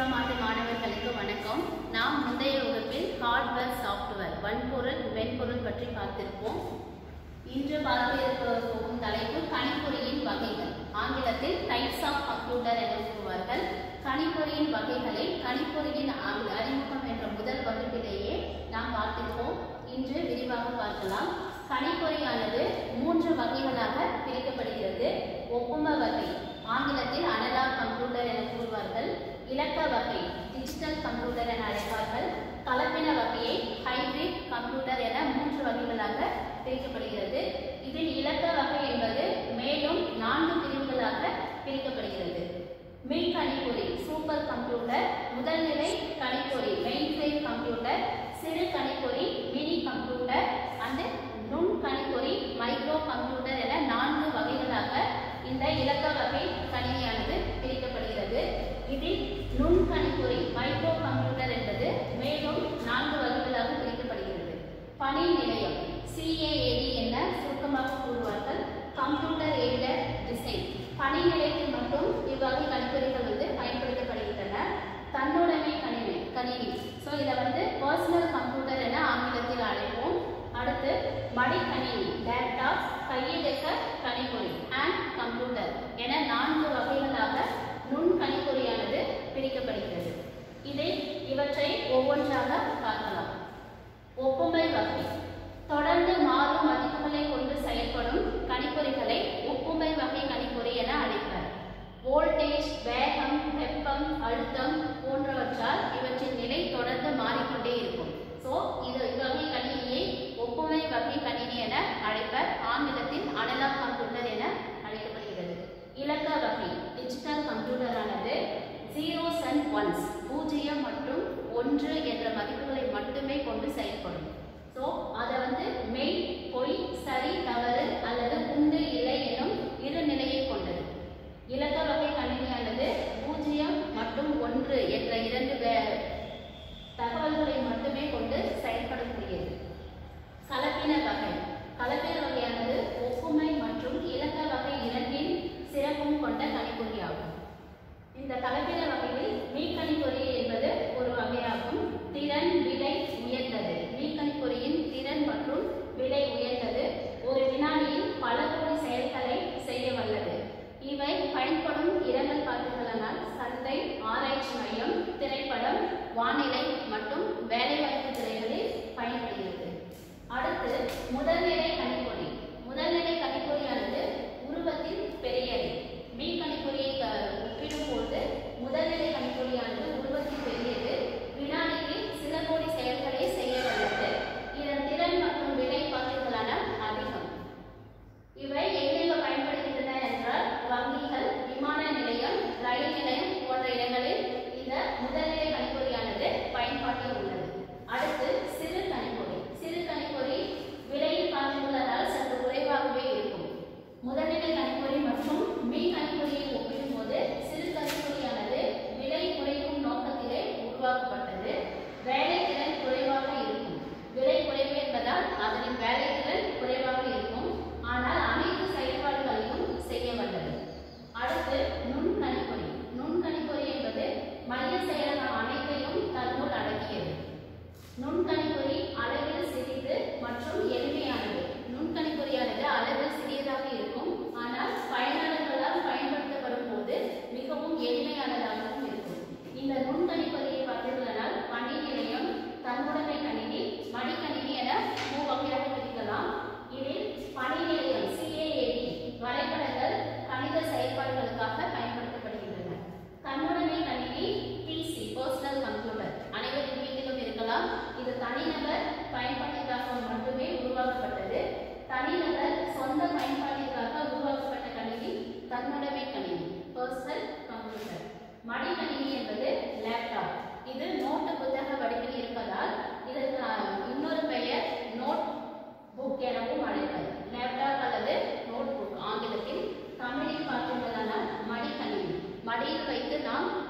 பன்னிரெண்டாம் ஆண்டு மாணவர்களுக்கு வணக்கம் நாம் முந்தைய வகுப்பில் ஹார்ட்வேர் சாஃப்ட்வேர் வன்பொருள் மென்பொருள் பற்றி பார்த்திருப்போம் இன்று பார்க்க இருக்க போகும் தலைப்பு கணிப்பொறியின் வகைகள் ஆங்கிலத்தில் டைப்ஸ் ஆஃப் கம்ப்யூட்டர் என கூறுவார்கள் கணிப்பொறியின் வகைகளில் கணிப்பொறியின் அறி- அறிமுகம் என்ற முதல் வகுப்பிலேயே நாம் பார்த்திருப்போம் இன்று விரிவாக பார்க்கலாம் கணிப்பொறியானது மூன்று வகைகளாக பிரிக்கப்படுகிறது ஒப்பும வகை ஆங்கிலத்தில் அனலாக் கம்ப்யூட்டர் என கூறுவார்கள் இலக்க வகை டிஜிட்டல் கம்ப்யூட்டர் என அழைப்பார்கள் கலப்பின வகையை ஹைபிரிட் கம்ப்யூட்டர் என மூன்று வகைகளாக பிரிக்கப்படுகிறது இதில் இலக்க வகை என்பது மேலும் நான்கு பிரிவுகளாக பிரிக்கப்படுகிறது மின் கணிப்பொறி சூப்பர் கம்ப்யூட்டர் முதல்நிலை கணிப்பொறி மெயின் ஃப்ரேம் கம்ப்யூட்டர் சிறு கணிப்பொறி மினி கம்ப்யூட்டர் அண்ட் நுண் கணிப்பொறி மைக்ரோ கம்ப்யூட்டர் என நான்கு வகைகளாக இந்த இலக்க வகை கணினியானது பிரிக்கப்படுகிறது இதில் நுண் கணிப்பொறி மைக்ரோ கம்ப்யூட்டர் என்பது மேலும் நான்கு வகைகளாக பிரிக்கப்படுகிறது பணி நிலையம் சிஏஏடி என சுருக்கமாக கூறுவார்கள் கம்ப்யூட்டர் எய்டட் டிசைன் பணி நிலையத்தில் மட்டும் இவ்வகை கணிப்பொறிகள் வந்து பயன்படுத்தப்படுகின்றன தன்னுடைமை கணினி கணினி ஸோ இதை வந்து பர்சனல் கம்ப்யூட்டர் என ஆங்கிலத்தில் அழைப்போம் அடுத்து மடிக்கணினி லேப்டாப் கையடக்க கணிப்பொறி அண்ட் கம்ப்யூட்டர் என நான்கு வகைகளாக நுண் கணிப்பொறியானது பிரிக்கப்படுகிறது இதை இவற்றை ஒவ்வொன்றாக பார்க்கலாம் ஒப்புமை வகை தொடர்ந்து மாறும் மதிப்புகளை கொண்டு செயல்படும் கணிப்பொறிகளை ஒப்புமை வகை கணிப்பொறி என அழைப்பர் வோல்டேஜ் வேகம் வெப்பம் அழுத்தம் போன்றவற்றால் இவற்றின் நிலை தொடர்ந்து மாறிக்கொண்டே இருக்கும் ஸோ இது இவ்வகை கணினியை ஒப்புமை வகை கணினி என அழைப்பர் ஆங்கிலத்தில் அனலாக் கம்ப்யூட்டர் என அழைக்கப்படுகிறது இலக்க வகை டிஜிட்டல் கம்ப்யூட்டரானது ஜீரோஸ் அண்ட் ஒன்ஸ் பூஜ்ஜியம் மற்றும் ஒன்று என்ற மதிப்புகளை மட்டுமே கொண்டு செயல்படும் ஸோ அதை வந்து மெய் பொய் சரி தவறு அல்லது உண்டு இல்லை எனும் இரு நிலையை கொண்டது இலக்க வகை கணினியானது பூஜ்ஜியம் மற்றும் ஒன்று என்ற இரண்டு வே- தகவல்களை மட்டுமே கொண்டு செயல்படக்கூடியது கலப்பின வகை கலப்பின வகையானது ஒப்புமை மற்றும் இலக்க வகை இரண்டின் சிறப்பும் கொண்ட கணிப்பொறியாகும் இந்த கலப்பின வகையில் மீக்கணிப்பொறி என்பது ஒரு வகையாகும் திறன் விலை உயர்ந்தது மீக்கணிப்பொறியின் திறன் மற்றும் விலை உயர்ந்தது ஒரு வினாடியில் பல கோடி செயல்களை செய்ய வல்லது இவை பயன்படும் இடங்கள் பார்த்தீர்களானால் சந்தை ஆராய்ச்சி மையம் திரைப்படம் வானிலை மற்றும் வேலைவாய்ப்பு துறைகளில் பயன்படுகிறது அடுத்து முதல்நிலை கணிப்பொறி முதல்நிலை கணிப்பொறியானது உருவத்தில் பெரியது மீ கணிப்பொறியை க- ஒப்பிடும்போது முதல்நிலை கணிப்பொறியானது உருவத்தில் பெரியது வினாடிக்கு சில கோடி செயல்களை செய்ய வல்லது இதன் திறன் மற்றும் விலை பார்த்தீர்களானால் அதிகம் இவை எங்கெங்க பயன்படுகின்றன என்றால் வங்கிகள் விமான நிலையம் ரயில் நிலையம் போன்ற இடங்களில் இந்த முதல்நிலை கணிப்பொறியானது பயன்பாட்டில் உள்ளது அடுத்து சிறு கணிப்பொறி சிறு கணிப்பொறி விலையில் பார்த்தீர்களானால் சற்று குறைவாகவே இருக்கும் முதல்நிலை கணிப்பொறி மற்றும் மீ கணிப்பொறியை ஒப்பிடும்போது சிறு கணிப்பொறியானது விலை குறைக்கும் நோக்கத்திலே உருவாக்கப்பட்டது வேலைத்திறன் குறைவாக இருக்கும் விலை குறைவு என்பதால் அதனின் வேலைத்திறன் குறைவாக இருக்கும் ஆனால் அனைத்து செயல்பாடுகளையும் செய்ய வல்லது அடுத்து நுண் கணிப்பொறி நுண் கணிப்பொறி என்பது மைய செயலகம் அனைத்தையும் தன்னுள் அடக்கியது நுண்கணிப்பொறி அளவில் சிறிது மற்றும் எளிமையானது நுண்கணிப்பொறியானது அளவில் சிறியதாக இருக்கும் ஆனால் பயனாளர்களால் பயன்படுத்தப்படும் போது மிகவும் எளிமையானதாகவும் இருக்கும் இந்த நுண்கணிப்பொறியை பார்த்தீர்களானால் பணி நிலையம் தன்னுடைமை கணினி மடிக்கணினி என மூவகையாக பிரிக்கலாம் இதில் பணி நிலையம் சிஏஏடி வரைபடங்கள் கணித செயல்பாடுகளுக்காக பயன்படுத்தப்படுகின்றன தன்னுடைமை கணினி பிசி பர்சனல் கம்ப்யூட்டர் அனைவரின் வீட்டிலும் இருக்கலாம் இது தனிநபர் பயன்பாட்டிற்காக மட்டுமே உருவாக்கப்பட்டது தனிநபர் சொந்த பயன்பாட்டிற்காக உருவாக்கப்பட்ட கணினி தன்னுடைமை கணினி பர்சனல் கம்ப்யூட்டர் மடிக்கணினி என்பது லேப்டாப் இது நோட்டு புத்தக வடிவில் இருப்பதால் இதற்கு அஹ், இன்னொரு பெயர் நோட் புக் எனவும் அழைப்பர் லேப்டாப் அல்லது நோட் புக் ஆங்கிலத்தில் தமிழில் பார்த்தீர்களானால் மடிக்கணினி மடியில் வைத்து நாம்